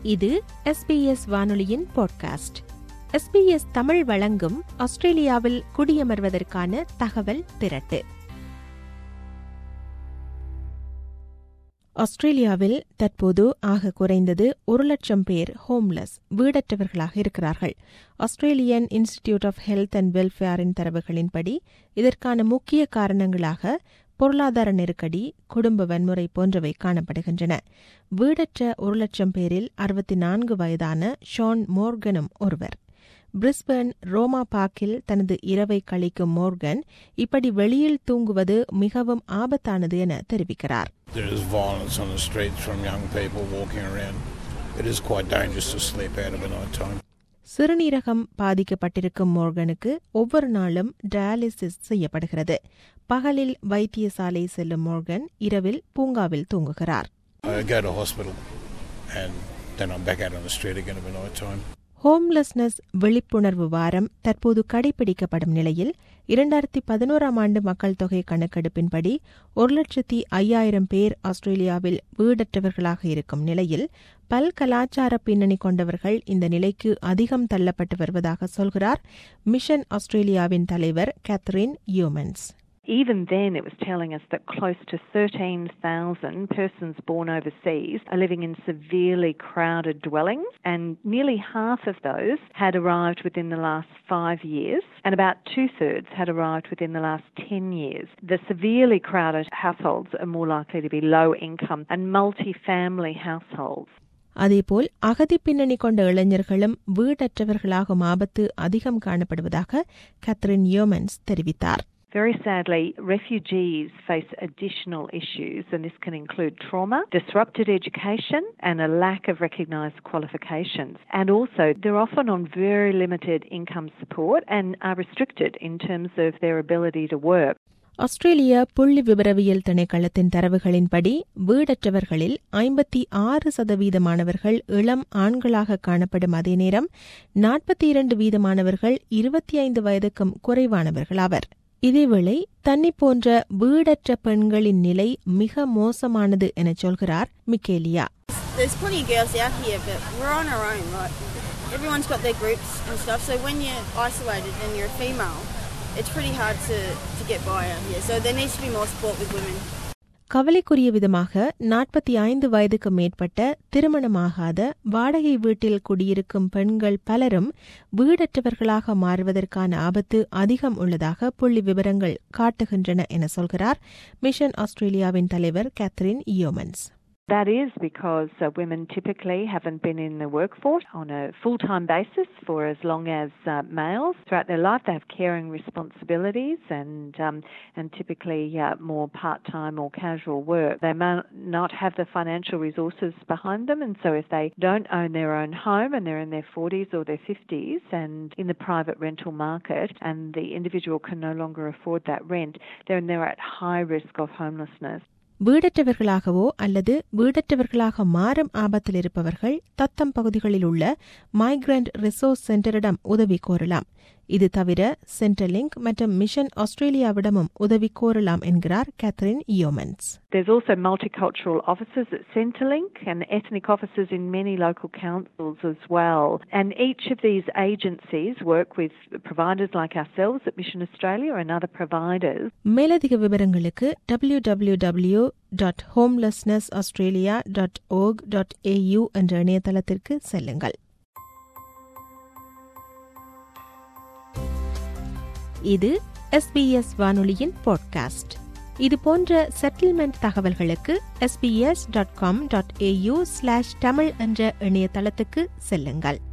இது எஸ்பிஎஸ் வானொலியின் podcast SBS Tamil வழங்கும் ஆஸ்திரேலியாவில் குடியமர்வதற்கான தகவல் திரட்டு ஆஸ்திரேலியாவில் தற்போது ஆக குறைந்தது ஒரு லட்சம் பேர் ஹோம்லெஸ் வீடற்றவர்களாக இருக்கிறார்கள் Australian institute of health and வெல்ஃபேரின் தரவுகளின்படி இதற்கான முக்கிய காரணங்களாக பொருளாதார நெருக்கடி குடும்ப வன்முறை போன்றவை காணப்படுகின்றன வீடற்ற ஒரு லட்சம் பேரில் அறுபத்தி நான்கு வயதான ஷான் மோர்கனும் ஒருவர் பிரிஸ்பர்ன் ரோமா பார்க்கில் தனது இரவை கழிக்கும் மோர்கன் இப்படி வெளியில் தூங்குவது மிகவும் ஆபத்தானது என தெரிவிக்கிறார் There is violence on the streets from young people walking around. It is quite dangerous to sleep out of the night time. சிறுநீரகம் பாதிக்கப்பட்டிருக்கும் மோர்கனுக்கு ஒவ்வொரு நாளும் டயாலிசிஸ் செய்யப்படுகிறது பகலில் வைத்தியசாலை செல்லும் மோர்கன் இரவில் பூங்காவில் தூங்குகிறார் I go to hospital and then I'm back out on the street again at the night time. Homelessness விழிப்புணர்வு வாரம் தற்போது கடைபிடிக்கப்படும் நிலையில் இரண்டாயிரத்தி பதினோராம் ஆண்டு மக்கள் தொகை கணக்கெடுப்பின்படி ஒரு லட்சத்தி ஐயாயிரம் பேர் ஆஸ்திரேலியாவில் வீடற்றவர்களாக இருக்கும் நிலையில் பல் கலாச்சார பின்னணி கொண்டவர்கள் இந்த நிலைக்கு அதிகம் தள்ளப்பட்டு வருவதாக சொல்கிறார் மிஷன் ஆஸ்திரேலியாவின் தலைவர் Catherine Yeomans Even then, it was telling us that close to 13,000 persons born overseas are living in severely crowded dwellings, and nearly half of those had arrived within the last five years, and about two thirds had arrived within the last 10 years. The severely crowded households are more likely to be low income and multi family households. அதேபோல் அகதி பின்னணி கொண்ட இளைஞர்களும் வீடற்றவர்களாகும் ஆபத்து அதிகம் காணப்படுவதாக கத்ரின் யோமன்ஸ் தெரிவித்தார் Very sadly, refugees face additional issues, and this can include trauma, disrupted education, and a lack of recognised qualifications. And also, they're often on very limited income support and are restricted in terms of their ability to work. ஆஸ்திரேலிய புள்ளி விவரவியல் திணைக்களத்தின் தரவுகளின்படி வீடற்றவர்களில் ஐம்பத்தி ஆறு சதவீதமானவர்கள் இளம் ஆண்களாக காணப்படும் அதே நேரம் நாற்பத்தி இரண்டு வீதமானவர்கள் இருபத்தி ஐந்து வயதுக்கும் குறைவானவர்கள் ஆவர் இதேவேளை தன்னை போன்ற வீடற்ற பெண்களின் நிலை மிக மோசமானது என சொல்கிறார் மிக்கேலியா There's plenty of girls out here, but we're on our own. Like everyone's got their groups and stuff. So when you're isolated and you're a female, it's pretty hard to, to get by out here. So there needs to be more support with women. கவலைக்குரிய விதமாக நாற்பத்தி ஐந்து வயதுக்கு மேற்பட்ட திருமணமாகாத வாடகை வீட்டில் குடியிருக்கும் பெண்கள் பலரும் வீடற்றவர்களாக மாறுவதற்கான ஆபத்து அதிகம் உள்ளதாக புள்ளி விவரங்கள் காட்டுகின்றன என சொல்கிறார் மிஷன் ஆஸ்திரேலியாவின் தலைவர் Catherine Yeomans That is because uh, women typically haven't been in the workforce on a full time basis for as long as uh, males. Throughout their life, they have caring responsibilities and, um, and typically uh, more part time or casual work. They may not have the financial resources behind them, and so if they don't own their own home and they're in their 40s or their 50s and in the private rental market, and the individual can no longer afford that rent, then they're at high risk of homelessness. வீடற்றவர்களாகவோ அல்லது வீடற்றவர்களாக மாறும் ஆபத்தில் இருப்பவர்கள் தத்தம் பகுதிகளில் உள்ள migrant resource சென்டரிடம் உதவி கோரலாம் இது தவிர சென்ட்ரலிங்க் மற்றும் மிஷன் ஆஸ்திரேலியாவிடமும் உதவி கோரலாம் என்கிறார் Catherine Yeomans There's also multicultural offices at Centrelink and ethnic offices in many local councils as well. And each of these agencies work with providers like ourselves at Mission Australia and other providers. மேலதிக விவரங்களுக்கு W W W dot homelessness Australia dot org dot AU என்ற இணையதளத்திற்கு செல்லுங்கள் இது SBS வானொலியின் podcast இது போன்ற settlement தகவல்களுக்கு SBS dot com dot AU slash Tamil என்ற இணையதளத்துக்கு செல்லுங்கள்